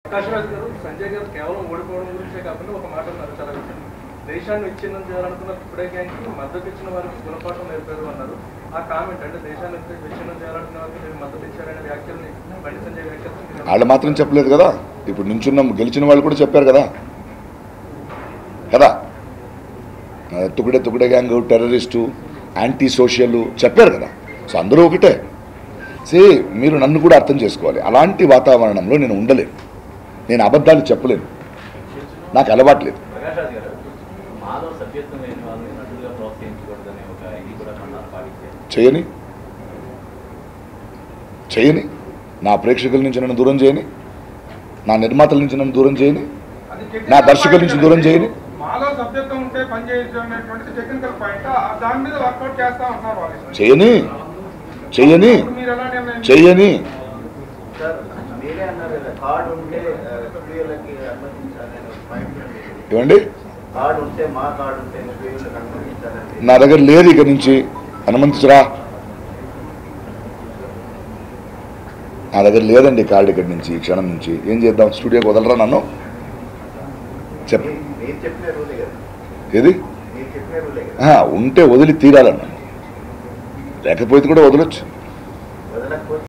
కాశీరాజ్ గారు సంజయ్ గారు కేవలం ఓడిపోవడం గురించే కాకుండా ఒక మాట అన్నారు చాలా విషయం దేశాన్ని విచ్ఛిన్నం చేయాలనుకున్న ఇప్పుడే గ్యాంగ్కి మద్దతు ఇచ్చిన వారికి గుణపాఠం నేర్పారు అన్నారు ఆ కామెంట్ అంటే దేశాన్ని విచ్ఛిన్నం చేయాలనుకున్న వారికి మీరు మద్దతు ఇచ్చారనే వ్యాఖ్యల్ని బండి సంజయ్ వ్యాఖ్యలు మీరు వాళ్ళు మాత్రం చెప్పలేదు కదా ఇప్పుడు నించున్న గెలిచిన వాళ్ళు కూడా చెప్పారు కదా కదా ఆ, tukde tukde gang terrorist anti social చెప్పారు కదా సో అందరూ ఒకటే సే మీరు నన్ను కూడా అర్థం చేసుకోవాలి అలాంటి వాతావరణంలో నేను ఉండలేను నేను అబద్ధాలు చెప్పలేను నాకు అలవాట్లేదు ప్రకాష్ రాజ్ గారు మాలో సభ్యత్వం లేని వాళ్ళని నటులుగా ప్రోత్సహించకూడదనే ఒక ఇది కూడా కొన్నాళ్ళు పాటించారు చేయని చేయని నా ప్రేక్షకుల నుంచి నన్ను దూరం చేయని నా నిర్మాతల నుంచి నన్ను దూరం చేయని అది technical నా దర్శకుల point నుంచి కదా. దూరం చేయని మాలో సభ్యత్వం ఉంటే పని చేయొచ్చు అనేటువంటిది టెక్నికల్ పాయింట్ దాని మీద వర్కౌట్ చేస్తా ఉంటున్నారు వాళ్ళు చేయని చెయ్యని ఇప్పుడు మీరు ఎలా నిర్ణయం చెయ్యని సార్ మీరే అన్నారు కదా కార్డు ఉంటే ఆ, స్త్రీలకి అనుమతించాలని ఒక పాయింట్ ఉంది. ఏమండి కార్డు ఉంటే మా కార్డు ఉంటే స్త్రీలకు అనుమతించాలని నా దగ్గర లేదు ఇక నుంచి అనుమతించరా నా దగ్గర లేదండి కార్డు ఇక్కడి నుంచి ఈ క్షణం నుంచి ఏం చేద్దాం స్టూడియోకి వదలరా నన్ను చెప్ మీ- మీరు చెప్పిన రూలే కదా ఏది మీరు చెప్పిన రూలే కదా ఆ, ఉంటే వదిలి తీరాలన్నాను లేకపోతే కూడా వదలొచ్చు